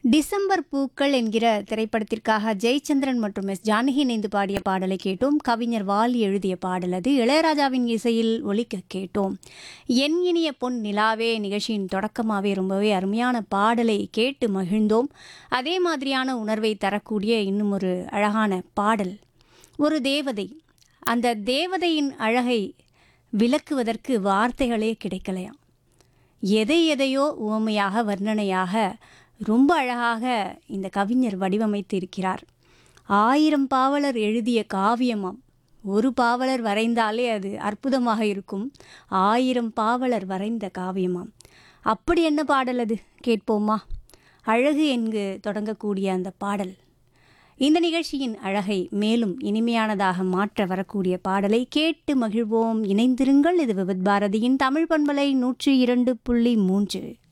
December பூக்கள் என்கிற திரைப்படத்திற்காக ஜெயச்சந்திரன் மற்றும் எஸ் ஜானகி இணைந்து பாடிய பாடலை கேட்டோம் கவிஞர் வாலி எழுதிய பாடல் அது இளையராஜாவின் இசையில் ஒலிக்க கேட்டோம் என் இனிய பொன் நிலாவே நிகழ்ச்சியின் தொடக்கமாகவே ரொம்பவே அருமையான பாடலை கேட்டு மகிழ்ந்தோம் அதே மாதிரியான உணர்வை தரக்கூடிய இன்னும் ஒரு அழகான பாடல் ஒரு தேவதை அந்த தேவதையின் அழகை விளக்குவதற்கு வார்த்தைகளே கிடைக்கலையாம் எதை எதையோ உவமையாக வர்ணனையாக ரொம்ப அழகாக இந்த கவிஞர் வடிவமைத்து இருக்கிறார் ஆயிரம் பாவலர் எழுதிய காவியமாம் ஒரு பாவலர் வரைந்தாலே அது அற்புதமாக இருக்கும் ஆயிரம் பாவலர் வரைந்த காவியமாம் அப்படி என்ன பாடல் அது கேட்போமா அழகு என்கு தொடங்கக்கூடிய அந்த பாடல் இந்த நிகழ்ச்சியின் அழகை மேலும் இனிமையானதாக மாற்ற வரக்கூடிய பாடலை கேட்டு மகிழ்வோம் இணைந்திருங்கள் இது விபத் பாரதியின் தமிழ் பண்பலை நூற்றி இரண்டு புள்ளி மூன்று